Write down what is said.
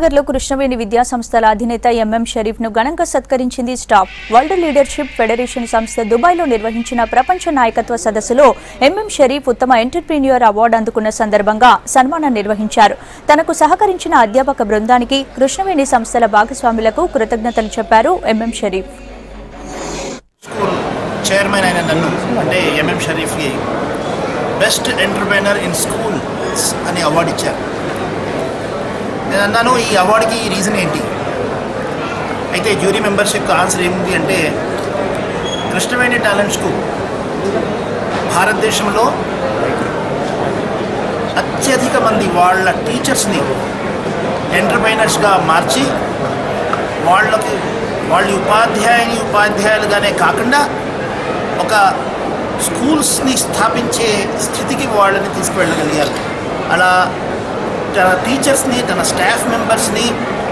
కరీంనగర్లో కృష్ణవేణి విద్యా సంస్థల అధినేత ఎంఎం షరీఫ్ ను ఘనంగా సత్కరించింది స్టాఫ్ వరల్డ్ లీడర్షిప్ ఫెడరేషన్ సంస్థ దుబాయ్లో నిర్వహించిన ప్రపంచ నాయకత్వ సదస్సులో ఎంఎం షరీఫ్ ఉత్తమ ఎంటర్ప్రీనియర్ అవార్డు అందుకున్న సందర్భంగా సన్మానం నిర్వహించారు తనకు సహకరించిన అధ్యాపక బృందానికి కృష్ణవేణి సంస్థల భాగస్వాములకు కృతజ్ఞతలు చెప్పారు ఎంఎం షరీఫ్ స్కూల్ చైర్మన్ అయిన నన్ను అంటే ఎంఎం షరీఫ్కి బెస్ట్ ఎంటర్ప్రైనర్ ఇన్ స్కూల్స్ అని అవార్డు ఇచ్చారు నేను అన్నాను ఈ అవార్డుకి రీజన్ ఏంటి అయితే జ్యూరీ మెంబర్షిప్ ఆన్సర్ ఏమిటి అంటే కృష్ణవేణి టాలెంట్ స్కూల్ భారతదేశంలో అత్యధిక మంది వాళ్ళ టీచర్స్ని ఎంటర్ప్రైనర్స్గా మార్చి వాళ్ళకి వాళ్ళ ఉపాధ్యాయుని ఉపాధ్యాయులుగానే కాకుండా ఒక స్కూల్స్ని స్థాపించే స్థితికి వాళ్ళని తీసుకువెళ్ళగలిగారు అలా తన టీచర్స్ని తన స్టాఫ్ మెంబర్స్ని